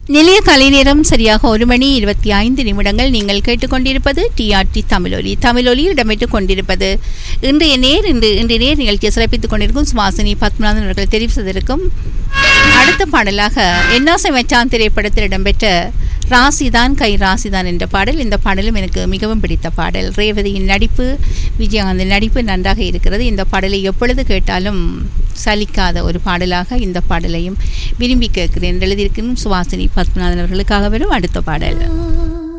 நிலைய கலை நேரம் சரியாக ஒரு மணி இருபத்தி ஐந்து நிமிடங்கள் நீங்கள் கேட்டுக்கொண்டிருப்பது டிஆர்டி தமிழொலி தமிழொலியில் இடம்பெற்றுக் கொண்டிருப்பது இன்றைய நேர் இன்று இன்றைய நேர் நிகழ்ச்சியை சிறப்பித்துக் கொண்டிருக்கும் சுவாசினி பத்மநாதன் அவர்கள் தெரிவு செய்திருக்கும் அடுத்த பாடலாக என்னாசை மச்சான் திரைப்படத்தில் இடம்பெற்ற ராசிதான் கை ராசிதான் என்ற பாடல் இந்த பாடலும் எனக்கு மிகவும் பிடித்த பாடல் ரேவதியின் நடிப்பு விஜயகாந்தின் நடிப்பு நன்றாக இருக்கிறது இந்த பாடலை எப்பொழுது கேட்டாலும் சலிக்காத ஒரு பாடலாக இந்த பாடலையும் விரும்பி கேட்கிறேன் எழுதியிருக்கும் சுவாசினி பத்மநாதன் அவர்களுக்காக வரும் அடுத்த பாடல்